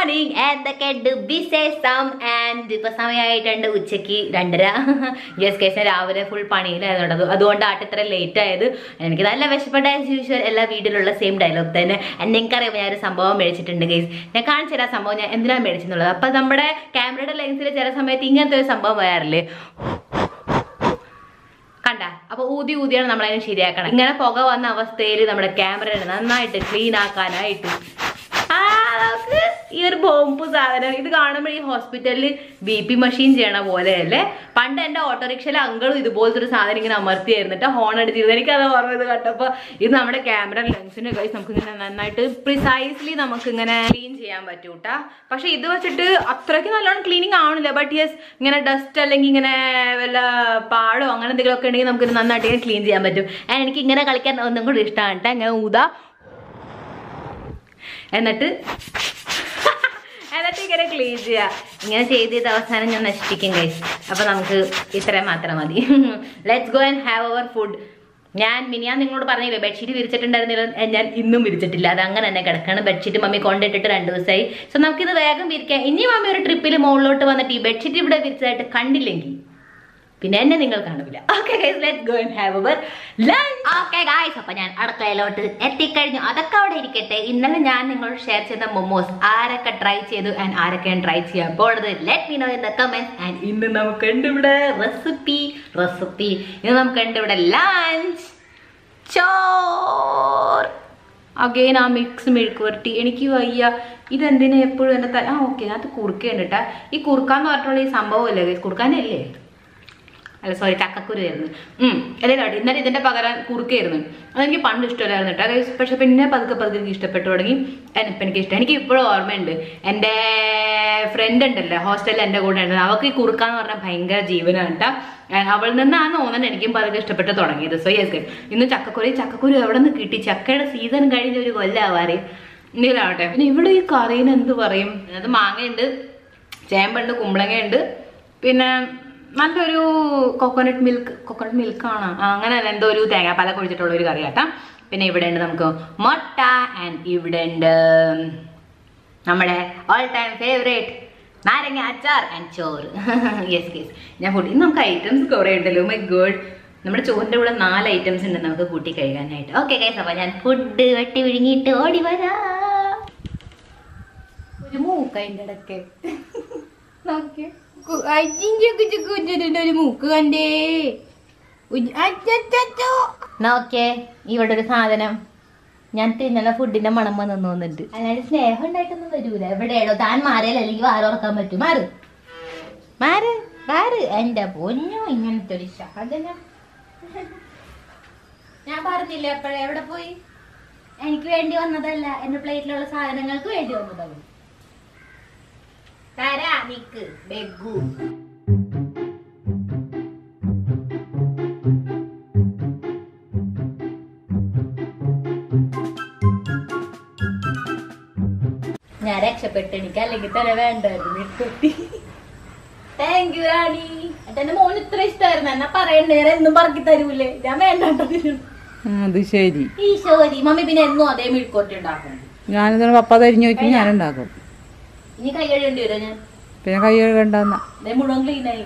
Morning എന്തൊക്കെയുണ്ട് വിശേഷം and ഇപ്പൊ സമയമായിട്ടുണ്ട് ഉച്ചയ്ക്ക് രണ്ടര യെസ് കേസ് രാവിലെ ഫുൾ പണിയിലായതുകൊണ്ട് അതുകൊണ്ട് ആട്ട് ഇത്ര ലേറ്റ് ആയത് എനിക്ക് നല്ല വിശപ്പെട്ട ആസ് യൂഷ്വൽ എല്ലാ വീട്ടിലുള്ള സെയിം ഡയലോഗ് തന്നെ And നിങ്ങൾക്കറിയാം ഞാൻ ഒരു സംഭവം മേടിച്ചിട്ടുണ്ട് ഗൈസ് ഞാൻ കാണിച്ചു തരാം സംഭവം ഞാൻ എന്തിനാണ് മേടിച്ചെന്നുള്ളത് അപ്പൊ നമ്മുടെ ക്യാമറയുടെ ലെൻസിൽ ചില സമയത്ത് ഇങ്ങനത്തെ ഒരു സംഭവം വരാറില്ലേ കണ്ട അപ്പൊ ഊതി ഊതിയാണ് നമ്മൾ അതിനെ ശരിയാക്കണം ഇങ്ങനെ പുക വന്ന അവസ്ഥയിൽ നമ്മുടെ ക്യാമറ നന്നായിട്ട് ക്ലീൻ ആക്കാനായിട്ട് ആ, നമുക്ക് ഈ ഒരു ബോംബ് സാധനം ഇത് കാണുമ്പോൾ ഈ ഹോസ്പിറ്റലിൽ ബി പി മെഷീൻ ചെയ്യണ പോലെയല്ലേ പണ്ട് എൻ്റെ ഓട്ടോറിക്ഷയിലെ അങ്കളും ഇതുപോലത്തെ ഒരു സാധനം ഇങ്ങനെ അമർത്തിയായിരുന്നിട്ട് ഹോൺ അടിച്ചിരുന്നത് എനിക്കത് ഓർമ്മ ഇത് കണ്ടപ്പോൾ ഇത് നമ്മുടെ ക്യാമറ ലെൻസിന് കഴിച്ച് നമുക്ക് ഇങ്ങനെ നന്നായിട്ട് പ്രിസൈസ്ലി നമുക്ക് ഇങ്ങനെ ക്ലീൻ ചെയ്യാൻ പറ്റും കേട്ടാ പക്ഷെ ഇത് വെച്ചിട്ട് അത്രയ്ക്ക് നല്ലോണം ക്ലീനിങ് ആവണില്ല ബട്ട് യെസ് ഇങ്ങനെ ഡസ്റ്റ് അല്ലെങ്കിൽ ഇങ്ങനെ വല്ല പാടോ അങ്ങനെ എന്തെങ്കിലും ഒക്കെ ഉണ്ടെങ്കിൽ നമുക്ക് നന്നായിട്ട് ക്ലീൻ ചെയ്യാൻ പറ്റും And എനിക്ക് ഇങ്ങനെ കളിക്കാൻ ഒന്നും കൂടി ഇഷ്ടമാണ് കേട്ടോ ഇങ്ങനെ ഊതാ എന്നിട്ട് എന്നിട്ട് ഇങ്ങനെ ക്ലീൻ ചെയ്യുക ഇങ്ങനെ ചെയ്ത് ചെയ്ത് അവസാനം ഞാൻ നശിപ്പിക്കും ഗൈസ് അപ്പൊ നമുക്ക് ഇത്രയും മാത്രം മതി let's go and have our food ഞാൻ മിനിയാൻ നിങ്ങളോട് പറഞ്ഞില്ലേ ബെഡ്ഷീറ്റ് വിരിച്ചിട്ടുണ്ടായിരുന്നില്ല എ, ഞാൻ ഇന്നും വിരിച്ചിട്ടില്ല അത് അങ്ങനെ തന്നെ കിടക്കാണ് ബെഡ്ഷീറ്റ് മമ്മി കൊണ്ടിട്ടിട്ട് രണ്ട് ദിവസമായി സോ നമുക്കിത് വേഗം വിരിക്കാം ഇനി മമ്മി ഒരു ട്രിപ്പിൽ മുകളിലോട്ട് വന്നിട്ട് ഈ ബെഡ്ഷീറ്റ് ഇവിടെ വിരിച്ചതായിട്ട് കണ്ടില്ലെങ്കിൽ പിന്നെ എന്നെ നിങ്ങൾ കാണില്ല okay guys let's go and have our lunch okay guys അപ്പൊ ഞാൻ അടുക്കളയിലോട്ട് എത്തിക്കഴിഞ്ഞു അതൊക്കെ അവിടെ ഇരിക്കട്ടെ ഇന്നലെ ഞാൻ നിങ്ങളോട് ഷെയർ ചെയ്ത മൊമോസ് ആരൊക്കെ ട്രൈ ചെയ്തു ആൻഡ് ആരൊക്കെയാണ് ട്രൈ ചെയ്യാൻ പോണത് let me know in the comment and ഇന്ന് നമുക്കുണ്ട് ഇവിടെ റെസിപ്പി റെസിപ്പി ഇന്ന് നമുക്കുണ്ട് ഇവിടെ ലഞ്ച് ചോർ അഗെയിൻ ആ മിക്സ് മെഴുക്ക് പുരട്ടി എനിക്ക് വയ്യ ഇതെന്തിനാ എപ്പോഴും എൻ്റെ ത- ആ ഓക്കെ അത് കുറുക്കുണ്ട് കേട്ടാ ഈ കുറുക്കാന്ന് പറഞ്ഞിട്ടുള്ള ഈ സംഭവമല്ലേ guys? കുറുക്കാനല്ലേ അല്ല സോറി ചക്കക്കുരു ആയിരുന്നു ഉം അല്ലേ കേട്ടോ ഇന്നലെ ഇതിന്റെ പകരം കുറുക്കായിരുന്നു അതെനിക്ക് പണ്ട് ഇഷ്ടമല്ലായിരുന്നു കേട്ടോ guys. പക്ഷെ പിന്നെ പതുക്കെ പതുക്കെ എനിക്ക് ഇഷ്ടപ്പെട്ടു തുടങ്ങി ഇപ്പം എനിക്ക് ഇഷ്ടം എനിക്ക് ഇപ്പോഴും ഓർമ്മയുണ്ട് എൻ്റെ ഫ്രണ്ട് ഉണ്ടല്ലോ ഹോസ്റ്റലിൽ എൻ്റെ കൂടെ ഉണ്ട് അവൾക്ക് ഈ കുറുക്കാന്ന് പറഞ്ഞാൽ ഭയങ്കര ജീവനാണ് കേട്ടോ അവളിൽ നിന്നാണ് തോന്നുന്നത് എനിക്കും പതുക്കെ ഇഷ്ടപ്പെട്ട് തുടങ്ങിയത് സോ യെസ് ഇന്ന് ചക്കക്കുരു ഈ ചക്കക്കുരു എവിടെ നിന്ന് കിട്ടി ചക്കയുടെ സീസൺ കഴിഞ്ഞ ഒരു കൊല്ലാവാറ് എന്തെങ്കിലാവട്ടെ പിന്നെ ഇവിടെ ഈ കറീന് എന്ത് പറയും അത് മാങ്ങയുണ്ട് ചേമ്പുണ്ട് കുമ്പളങ്ങയുണ്ട് പിന്നെ നല്ലൊരു കോക്കോനട്ട് മിൽക്ക് കോക്കോനട്ട് മിൽക്കാണ് അങ്ങനെ എന്തോ ഒരു തേങ്ങാപ്പാല കുഴിച്ചിട്ടുള്ള ഒരു കറി കേട്ടാ പിന്നെ ഇവിടെ ഉണ്ട് നമുക്ക് മുട്ട ആൻഡ് ഇവിടെ ഉണ്ട് നമ്മുടെ ഓൾ ടൈം ഫേവറേറ്റ് നാരങ്ങ അച്ചാർ ആൻഡ് ചോറ് യെസ് യെസ് ഞാൻ ഫുഡ് ഇന്ന് നമുക്ക് ഐറ്റംസ് കുറേ ഉണ്ടല്ലോ മൈ ഗോഡ് നമ്മുടെ ചോറിൻ്റെ കൂടെ നാല് ഐറ്റംസ് ഉണ്ട് നമുക്ക് കൂട്ടി കഴുകാനായിട്ട് ഓക്കെ ഗൈസ് അപ്പോൾ ഞാൻ ഫുഡ് വെട്ടി വിഴുങ്ങിയിട്ട് ഓടി വരാം ഒരു മൂക്കതിൻ്റെ ഇടയ്ക്ക് നോക്കിയേ ഒരു മൂക്ക് കണ്ടേ ഉയ്യ്, അച്ചച്ചച്ചോ. നോക്കിയേ ഇവിടെ ഒരു സാധനം ഞാൻ തിന്നുന്ന ഫുഡിന്റെ മണം വന്നു തോന്നുന്നുണ്ട് അല്ലാണ്ട് സ്നേഹം ഉണ്ടായിട്ടൊന്നും വരൂല എവിടെയാണോ താൻ മാറിയാൽ അല്ലെങ്കിൽ വാറോർക്കാൻ പറ്റും മാറ് മാറ് മാറ് എന്റെ പൊന്നോ ഇങ്ങനത്തെ ഒരു സാധനം ഞാൻ പറഞ്ഞില്ല എപ്പോഴേ എവിടെ പോയി എനിക്ക് വേണ്ടി വന്നതല്ല എന്റെ പ്ലേറ്റിലുള്ള സാധനങ്ങൾക്ക് വേണ്ടി വന്നതാണ് തരാ നിക്ക് ബെഗു ഞാൻ രക്ഷപ്പെട്ടു എനിക്ക് അല്ലെങ്കിൽ തന്നെ വേണ്ടായിരുന്നു ഈ കുട്ടി താങ്ക് യു റാണി എന്റെ മോൻ ഇത്ര ഇഷ്ടമായിരുന്നു എന്നാ പറയണ്ടേ ഞാൻ എന്നും പറക്കി തരൂലേ ഞാൻ വേണ്ടാണ്ടതിന് അത് ശരി ഈശോരി മമ്മി പിന്നെ എന്നും അതേ മിഴുക്കോട്ടി ഉണ്ടാക്കും ഞാനിതിന് പപ്പ തരിഞ്ഞു വെക്കും ഞാനുണ്ടാക്കും ഇനി കൈ കഴുകേണ്ടി വരും ഞാൻ പിന്നെ കൈ കഴുകണ്ടെന്ന ദേ മുഴുവൻ ക്ലീൻ ആയി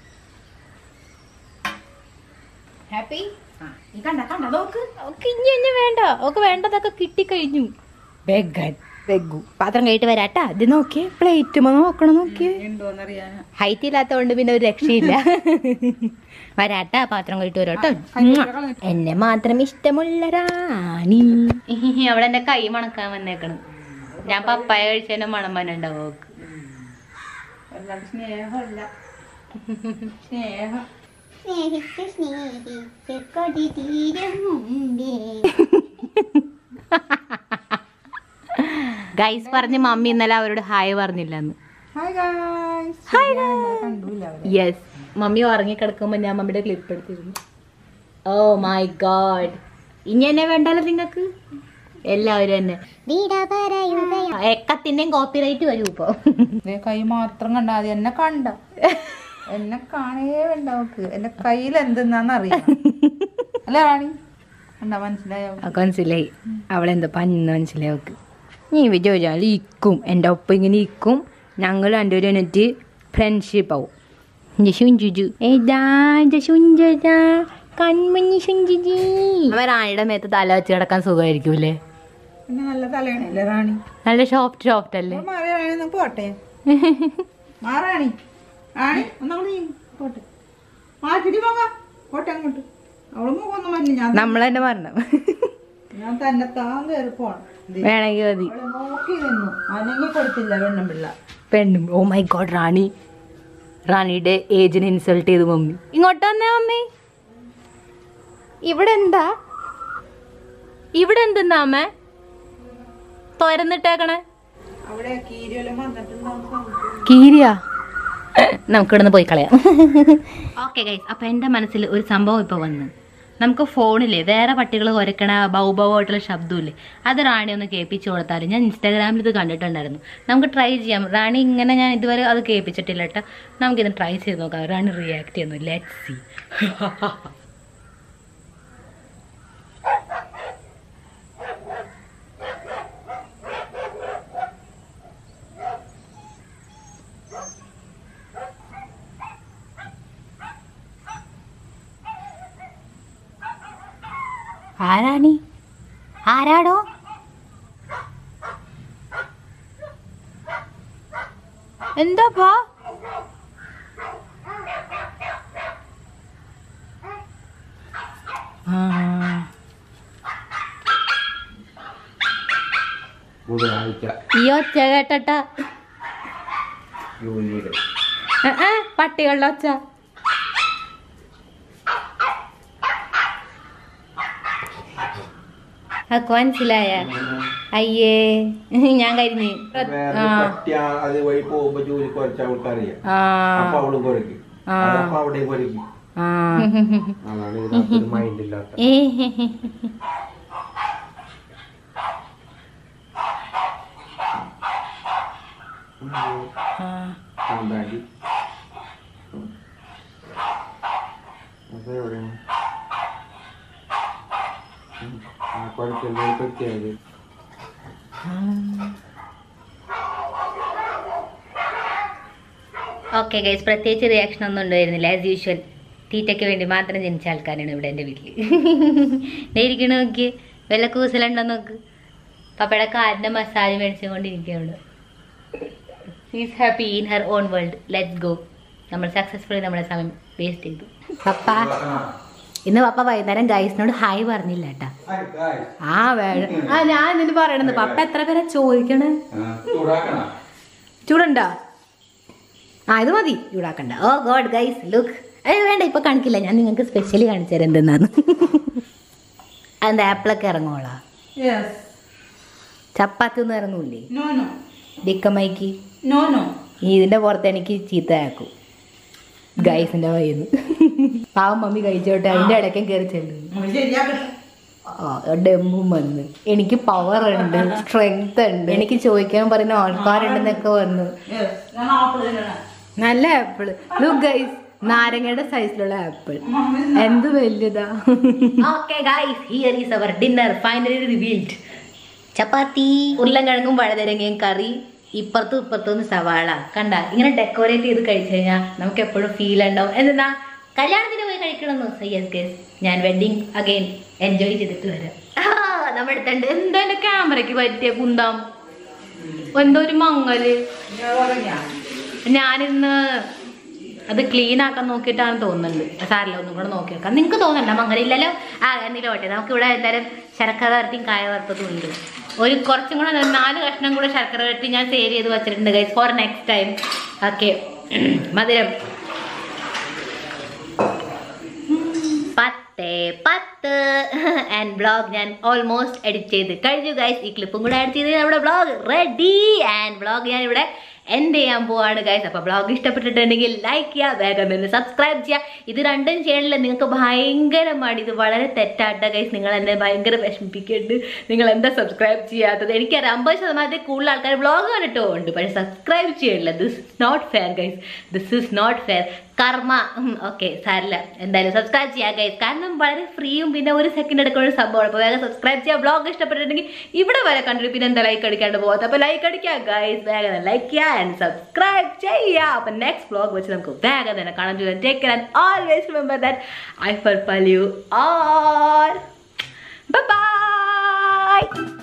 ഹാപ്പി നീ കണ്ട കണ്ട നോക്ക് ഓക്ക് ഇനി എന്നെ വേണ്ട ഓക്ക് വേണ്ടതൊക്കെ കിട്ടിക്കഴിഞ്ഞു ബെഗൻ ബെഗു പാത്രം കഴിട്ട് വരാട്ടാ ഇത് നോക്കിയേ പ്ലേറ്റ് നോക്കണം നോക്കിയേ ഹൈറ്റ് ഇല്ലാത്തതുകൊണ്ട് പിന്നെ ഒരു രക്ഷയില്ല വരാട്ടാ പാത്രം കഴിട്ട് വരാട്ടോ എന്നെ മാത്രം ഇഷ്ടമുള്ള റാണി അവിടെ എന്റെ കൈ മണക്കാൻ വന്നേക്കണം ഞാൻ പപ്പായ കഴിച്ചതിന്റെ മണം വന്നുണ്ടാവും ഓക്ക് സ്നേഹമല്ല സ്നേഹം സ്നേഹിച്ച് സ്നേഹിച്ച് കൊതി തീരും മുമ്പേ ഗൈസ് പറഞ്ഞ് മമ്മി ഇന്നലെ അവരോട് ഹായ് പറഞ്ഞില്ലെന്ന് ഹായ് ഗായ്സ് കണ്ടൂല അവരെ യെസ് മമ്മി ഉറങ്ങിക്കിടക്കുമ്പോ ഞാൻ മമ്മിയുടെ ക്ലിപ്പ് എടുത്തിരുന്നു ഓ മൈ ഗോഡ് ഇനി എന്നെ വേണ്ടല്ലോ നിങ്ങക്ക് എല്ലാവരും തന്നെ വിട പറയുകയോ എക്കത്തിന്റെയും കോപ്പിറൈറ്റ് വരും ഇപ്പൊ ദേ കൈ മാത്രം കണ്ടാ മതി എന്നെ കണ്ട എന്നെ കാണേ വേണ്ട അവക്ക് എന്റെ കയ്യിൽ എന്തെന്നാന്ന് അറിയാം അല്ലേ റാണി കണ്ട മനസ്സിലായോ ഒക്കെ മനസ്സിലായി അവളെന്തോ പഞ്ഞെന്ന് മനസ്സിലായി അവക്ക് നീ വിചാരിച്ചാൽ ഇക്കും എൻ്റെ ഒപ്പം ഇങ്ങനെ ഇക്കും ഞങ്ങൾ രണ്ടുപേരും എന്നിട്ട് ഫ്രണ്ട്ഷിപ്പ് ആവും ജുജു ഏതാ ജുഞ്ചാ കൺമഞ്ഞി ശുഞ്ചിജി അവൻ റാണിയുടെ മേത്ത് തല വെച്ച് കിടക്കാൻ സുഖമായിരിക്കൂലേ പിന്നെ നല്ല തലയാണല്ലേ റാണി നല്ല സോഫ്റ്റ് സോഫ്റ്റ് അല്ലേ അപ്പോൾ മാറി റാണി ഒന്ന് പോട്ടെ മാറാണി റാണി ഒന്നങ്ങോട്ട് നീ പോട്ടെ മാറ്റിട്ട് പോകാം പോട്ടെ അങ്ങോട്ട് അവള് മുഖമൊന്നും വരില്ല ഞാൻ നമ്മൾ തന്നെ പറഞ്ഞു ഞാൻ തന്നെ താൻ കയറി പോണം ദേ, വേണമെങ്കിൽ മതി അവള് നോക്കി നിന്നു അനങ്ങി കൊടുത്തില്ല വെണ്ണം പിള്ള പെണ്ണും ഓ മൈ ഗോഡ് റാണി റാണിയുടെ ഏജിനെ ഇൻസൾട്ട് ചെയ്തു മമ്മി ഇങ്ങോട്ട് വന്നേ മമ്മി ഇവിടെ എന്താ ഇവിടെ എന്തെന്നാ അമ്മ തുരന്നിട്ടേക്കണേ അവിടെ കീരിയെല്ലാം വന്നിട്ടുണ്ടാവും സംശയം. കീരിയാ നമുക്കിവിടുന്ന് പോയി കളയാം ഓക്കെ ഗൈസ് അപ്പൊ എൻ്റെ മനസ്സിൽ ഒരു സംഭവം ഇപ്പോൾ വന്നു നമുക്ക് ഫോണിലെ വേറെ പട്ടികൾ കുരക്കണ ബൗബവായിട്ടുള്ള ശബ്ദമില്ലേ അത് റാണി ഒന്ന് കേൾപ്പിച്ചു കൊടുത്താൽ ഞാൻ ഇൻസ്റ്റാഗ്രാമിൽ ഇത് കണ്ടിട്ടുണ്ടായിരുന്നു നമുക്ക് ട്രൈ ചെയ്യാം റാണി ഇങ്ങനെ ഞാൻ ഇതുവരെ അത് കേൾപ്പിച്ചിട്ടില്ല കേട്ടോ നമുക്കിത് ട്രൈ ചെയ്ത് നോക്കാം റാണി റിയാക്ട് ചെയ്യുന്നു ലെറ്റ് സി ആരാണി ആരാടോ എന്താപ്പാ ആ ബുധനാഴ്ച ഈ ഒച്ച കേട്ടട്ട ജൂലിയുടെ പട്ടികളുടെ ഒച്ച അതൊക്കെ മനസ്സിലായ അയ്യേ ഞാൻ കരിഞ്ഞ് വേറെ ആ പട്ടി ആ- അത് വഴി പോകുമ്പോ ജോലി കുറച്ച് അവൾക്കറിയാം ആ അപ്പൊ അവളും കുറയ്ക്കും ആ. അതപ്പൊ അവിടെയും കുറയ്ക്കും ആ അതാണ് ഇതിനകത്തൊരു മൈൻഡ് ഇല്ലാത്ത ഏ ആ ഉണ്ടാക്കി അതെവിടെയാണ് ഉം. ആ പഠിക്കുന്ന പറ്റിയത് ഓക്കെ ഗൈസ് പ്രത്യേകിച്ച് റിയാക്ഷൻ ഒന്നും ഉണ്ടായിരുന്നില്ല ആസ് യൂഷ്വൽ തീറ്റയ്ക്ക് വേണ്ടി മാത്രം ജനിച്ച ആൾക്കാരാണ് ഇവിടെ എൻ്റെ വീട്ടിൽ ഇരിക്കണ നോക്കി വല്ല കൂസലുണ്ടോ നോക്ക് പപ്പയുടെ കാലിൻ്റെ മസാജ് മേടിച്ചുകൊണ്ടിരിക്കുകയാണ് is happy in her own world let's go നമ്മൾ സക്സസ്ഫുള്ളി നമ്മുടെ സമയം വേസ്റ്റ് ചെയ്തു പപ്പ ഇന്ന് പപ്പ വൈകുന്നേരം ഗൈസിനോട് ഹായ് പറഞ്ഞില്ല കേട്ടാ ആ വേണം ആ ഞാൻ ഇതിന് പറയണെന്ന് പപ്പ എത്ര പേരെ ചോദിക്കണേ ചൂടാക്കണ ചൂടുണ്ടോ ആ ഇത് മതി ചൂടാക്കണ്ട ഓ ഗോഡ് ഗൈസ് ലുക്ക് അത് വേണ്ട ഇപ്പൊ കാണിക്കില്ല ഞാൻ നിങ്ങൾക്ക് സ്പെഷ്യലി കാണിച്ചു തരാം എന്തെന്നാന്ന് അതെന്താ ആപ്പിളൊക്കെ ഇറങ്ങോളാ യെസ് ചപ്പാത്തി ഒന്നും ഇറങ്ങൂലേ നോ നോ ഡിക്കമ്മയ്ക്ക് നോ നോ ഈ ഇതിന്റെ പുറത്ത് എനിക്ക് ചീത്തയാക്കും ഗൈസിന്റെ വയ്യുന്നു പാവം മമ്മി കഴിച്ചോട്ടെ അതിന്റെ ഇടയ്ക്കും കയറി ചെല്ലുന്നു നമ്മൾ ശരിയാക്കട്ടെ ആ ഡെമ്പും വന്ന് എനിക്ക് പവർ ഉണ്ട് സ്ട്രെങ്ത് ഉണ്ട് എനിക്ക് ചോദിക്കാൻ പറയുന്ന ആൾക്കാരുണ്ടെന്നൊക്കെ വന്നു യെസ് ഞാൻ ആപ്പിൾ തിന്നണം നല്ല ആപ്പിൾ ലുക്ക് ഗൈസ് നാരങ്ങയുടെ സൈസിലുള്ള ആപ്പിൾ എന്ത് വലുതാ okay guys here is our dinner finally revealed ചപ്പാത്തി ഉരുളൻകിഴങ്ങും വഴുതരങ്ങയും കറി ഇപ്പുറത്തും ഇപ്പുറത്തും സവാള കണ്ട ഇങ്ങനെ ഡെക്കോറേറ്റ് ചെയ്ത് കഴിച്ചു കഴിഞ്ഞാൽ നമുക്ക് എപ്പോഴും ഫീൽ ഉണ്ടാവും എന്തെന്നാ കല്യാണത്തിന് പോയി കഴിക്കണമെന്ന് സോ യെസ് ഗേസ് ഞാൻ വെഡിങ് അഗൈൻ എൻജോയ് ചെയ്തിട്ട് വരാം ആ, നമ്മുടെ അടുത്തുണ്ട് എന്താ എന്റെ ക്യാമറയ്ക്ക് പറ്റിയ കുന്താം എന്തോ ഒരു മങ്ങല് ഞാൻ പറഞ്ഞാ ഞാനിന്ന് അത് ക്ലീൻ ആക്കാൻ നോക്കിയിട്ടാണ് തോന്നുന്നുണ്ട് സാറില്ല ഒന്നും കൂടെ നോക്കി നോക്കാം നിങ്ങൾക്ക് തോന്നണ്ട മങ്ങലില്ലല്ലോ ആ എന്തെങ്കിലും ഓട്ടെ നമുക്ക് ഇവിടെ എന്തായാലും ശർക്കര വരട്ടിയും കായ വറുത്തതും ഉണ്ട് ഒരു കുറച്ചും കൂടെ നാല് കഷ്ണം കൂടെ ശർക്കര വരട്ടി ഞാൻ സേവ് ചെയ്ത് വെച്ചിട്ടുണ്ട് guys for next time okay മധുരം പത്ത് പത്ത് ആൻഡ് ബ്ലോഗ് ഞാൻ ഓൾമോസ്റ്റ് എഡിറ്റ് ചെയ്ത് കഴിഞ്ഞു ഗൈസ് ഈ ക്ലിപ്പും കൂടെ ആഡ് ചെയ്ത് നമ്മുടെ ബ്ലോഗ് റെഡി ആൻഡ് ബ്ലോഗ് ഞാൻ ഇവിടെ എൻഡ് ചെയ്യാൻ പോവാണ് ഗൈസ് അപ്പോൾ ബ്ലോഗ് ഇഷ്ടപ്പെട്ടിട്ടുണ്ടെങ്കിൽ ലൈക്ക് ചെയ്യുക വേഗം തന്നെ സബ്സ്ക്രൈബ് ചെയ്യുക ഇത് രണ്ടും ചെയ്യണില്ല നിങ്ങൾക്ക് ഭയങ്കരമാണ് ഇത് വളരെ തെറ്റാട്ട ഗൈസ് നിങ്ങൾ എന്നെ ഭയങ്കര വിഷമിപ്പിക്കുന്നുണ്ട് നിങ്ങൾ എന്താ സബ്സ്ക്രൈബ് ചെയ്യാത്തത് എനിക്കറിയാം അമ്പത് ശതമാനത്തിൽ കൂടുതൽ ആൾക്കാർ ബ്ലോഗ് കണ്ടിട്ടോ ഉണ്ട് പക്ഷേ സബ്സ്ക്രൈബ് ചെയ്യണില്ല this not fair guys this is not fair കർമ്മ ഓക്കെ സാരില്ല എന്തായാലും സബ്സ്ക്രൈബ് ചെയ്യാം ഗൈസ് കാരണം വളരെ ഫ്രീയും പിന്നെ ഒരു സെക്കൻഡ് എടുക്കുന്ന ഒരു സംഭവമാണ് അപ്പോൾ വേഗം സബ്സ്ക്രൈബ് ചെയ്യുക ബ്ലോഗ് ഇഷ്ടപ്പെട്ടിട്ടുണ്ടെങ്കിൽ ഇവിടെ വരെ കണ്ടിട്ട് പിന്നെ എന്താ ലൈക്ക് അടിക്കാണ്ട് പോകാത്ത അപ്പോൾ ലൈക്ക് അടിക്കുക ഗൈസ് വേഗം ലൈക്ക് ചെയ്യുക ആൻഡ് സബ്സ്ക്രൈബ് ചെയ്യുക അപ്പോൾ നെക്സ്റ്റ് ബ്ലോഗ് വെച്ച് നമുക്ക് വേഗം തന്നെ കാണാൻ ചോദിച്ചാൽ take and always remember that I purple you all bye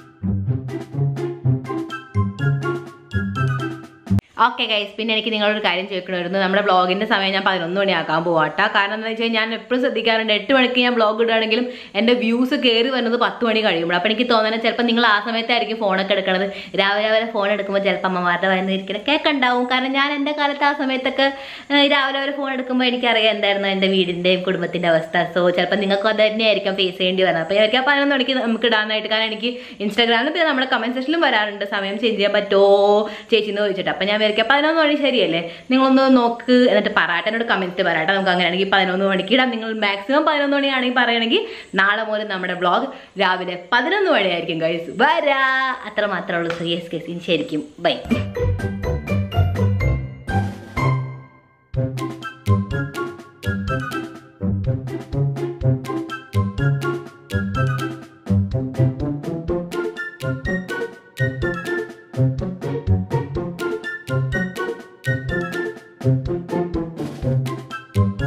okay guys പിന്നെ എനിക്ക് നിങ്ങളോട് ഒരു കാര്യം ചോദിക്കണമായിരുന്നു നമ്മുടെ ബ്ലോഗിന്റെ സമയം ഞാൻ പതിനൊന്ന് മണിയാക്കാൻ പോവാട്ടോ കാരണം എന്താ വെച്ചാൽ ഞാൻ എപ്പോഴും ശ്രദ്ധിക്കാറുണ്ട് എട്ട് മണിക്ക് ഞാൻ ബ്ലോഗ് ഇടുകയാണെങ്കിലും എൻ്റെ വ്യൂസ് കയറി വരുന്നത് പത്ത് മണി കഴിയുമ്പോൾ അപ്പോൾ എനിക്ക് തോന്നുന്നത് ചിലപ്പോൾ നിങ്ങൾ ആ സമയത്തായിരിക്കും ഫോണൊക്കെ എടുക്കണത് രാവിലെ രാവിലെ ഫോൺ എടുക്കുമ്പോൾ ചിലപ്പോൾ അമ്മമാരുടെ വന്നിരിക്കുന്ന കേൾക്കുണ്ടാവും കാരണം ഞാൻ എൻ്റെ കാലത്ത് ആ സമയത്തൊക്കെ ഏഹ്, രാവിലെ വരെ ഫോൺ എടുക്കുമ്പോൾ എനിക്കറിയാം എന്തായിരുന്നു എൻ്റെ വീടിൻ്റെയും കുടുംബത്തിൻ്റെ അവസ്ഥ സോ ചിലപ്പോൾ നിങ്ങൾക്ക് അത് തന്നെയായിരിക്കും ഫേസ് ചെയ്യേണ്ടി വരുന്നത് അപ്പോൾ എനിക്ക് ആ പതിനൊന്ന് മണിക്ക് നമുക്ക് ഇടാനായിട്ട് കാരണം എനിക്ക് ഇൻസ്റ്റാഗ്രാമിൽ പിന്നെ നമ്മുടെ കമൻറ്റ് സെക്ഷനിലും വരാറുണ്ട് സമയം ചേഞ്ച് ചെയ്യാൻ പറ്റുമോ ചേച്ചി എന്ന് ചോദിച്ചിട്ട് അപ്പം ഞാൻ വിചാരിക്കാം പതിനൊന്ന് മണി ശരിയല്ലേ നിങ്ങളൊന്ന് നോക്ക് എന്നിട്ട് പറയട്ടെ എന്നോട് കമൻറ്റ് പറയട്ടെ നമുക്ക് അങ്ങനെയാണെങ്കിൽ പതിനൊന്ന് മണിക്ക് ഇടാം നിങ്ങൾ മാക്സിമം പതിനൊന്ന് മണിയാണെങ്കിൽ പറയുകയാണെങ്കിൽ നാളെ മുതൽ നമ്മുടെ വ്ളോഗ് രാവിലെ പതിനൊന്ന് മണിയായിരിക്കും ഗൈസ് വരാ അത്ര മാത്രമേ ഉള്ളൂ സോ യെസ് ഗൈസ് ശരിക്കും ബൈ